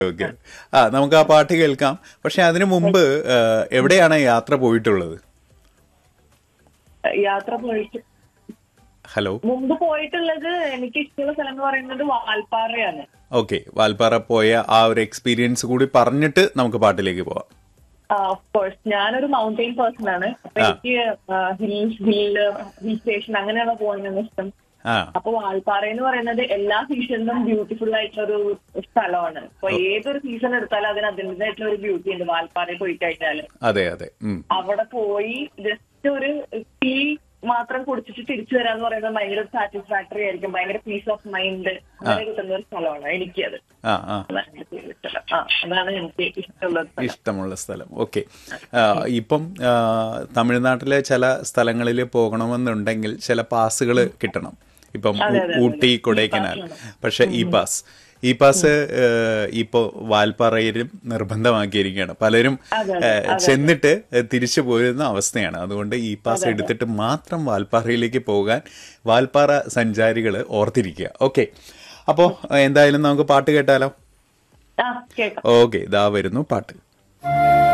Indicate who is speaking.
Speaker 1: Okay ആ നമുക്ക് ആ പാട്ട് കേൾക്കാം പക്ഷെ അതിനു മുമ്പ് ആ, എവിടെയാണ് യാത്ര പോയിട്ടുള്ളത്
Speaker 2: യാത്ര പോയിട്ട്
Speaker 1: ഹലോ
Speaker 2: മുമ്പ് പോയിട്ടുള്ളത് എനിക്ക് ഇഷ്ടമുള്ള സ്ഥലം എന്ന് പറയുന്നത് വാൽപ്പാറയാണ്
Speaker 1: ഓക്കെ വാൽപ്പാറ പോയ ആ ഒരു എക്സ്പീരിയൻസ് കൂടി പറഞ്ഞിട്ട് നമുക്ക് പാട്ടിലേക്ക് പോവാം
Speaker 2: ഓഫ് കോഴ്സ് ഞാനൊരു മൗണ്ടെയിൻ പേഴ്സൺ ആണ് അപ്പൊ എനിക്ക് ഹിൽ ഹിൽ ഹിൽ സ്റ്റേഷൻ അങ്ങനെയാണ് പോകുന്നത് ഇഷ്ടം
Speaker 1: ആ
Speaker 2: അപ്പൊ വാൽപ്പാറ എന്ന് പറയുന്നത് എല്ലാ സീസണിലും ബ്യൂട്ടിഫുൾ ആയിട്ടുള്ള ഒരു സ്ഥലമാണ് അപ്പൊ ഏതൊരു സീസൺ എടുത്താലും അതിന് അതിൻ്റെതായിട്ടുള്ള ഒരു ബ്യൂട്ടി ഉണ്ട് വാൽപ്പാറയിൽ പോയി കഴിഞ്ഞാല്
Speaker 1: അതെ അതെ ഉം.
Speaker 2: അവിടെ പോയി ജസ്റ്റ് ഒരു ടീ മാത്രം കുടിച്ചിട്ട് തിരിച്ചു വരാന്ന് പറയുന്നത് ഭയങ്കര സാറ്റിസ്ഫാക്ടറി ആയിരിക്കും ഭയങ്കര പീസ് ഓഫ് മൈൻഡ് അങ്ങനെ കിട്ടുന്ന ഒരു സ്ഥലമാണ് എനിക്കത്
Speaker 1: ആ ആ
Speaker 2: അതാണ് എന്റെ favourite സ്ഥലം. ആ, അതാണ് എനിക്ക് ഇഷ്ടമുള്ള സ്ഥലം
Speaker 1: ഇഷ്ടമുള്ള സ്ഥലം ഓക്കെ ഇപ്പം ആ, തമിഴ്നാട്ടിലെ ചില സ്ഥലങ്ങളിൽ പോകണമെന്നുണ്ടെങ്കിൽ ചില പാസുകൾ കിട്ടണം ഇപ്പം ഊ- ഊട്ടി കൊടൈക്കനാൽ പക്ഷെ ഈ പാസ് ഈ പാസ് ഇപ്പോൾ വാൽപ്പാറയിലും നിർബന്ധമാക്കിയിരിക്കുകയാണ് പലരും ഏ, ചെന്നിട്ട് തിരിച്ചു പോരുന്ന അവസ്ഥയാണ് അതുകൊണ്ട് ഈ പാസ് എടുത്തിട്ട് മാത്രം വാൽപ്പാറയിലേക്ക് പോകാൻ വാൽപ്പാറ സഞ്ചാരികൾ ഓർത്തിരിക്കുക ഓക്കെ അപ്പോൾ എന്തായാലും നമുക്ക് പാട്ട് കേട്ടാലോ
Speaker 2: ആ കേൾക്കാം
Speaker 1: ഓക്കെ ഇതാ വരുന്നു പാട്ട്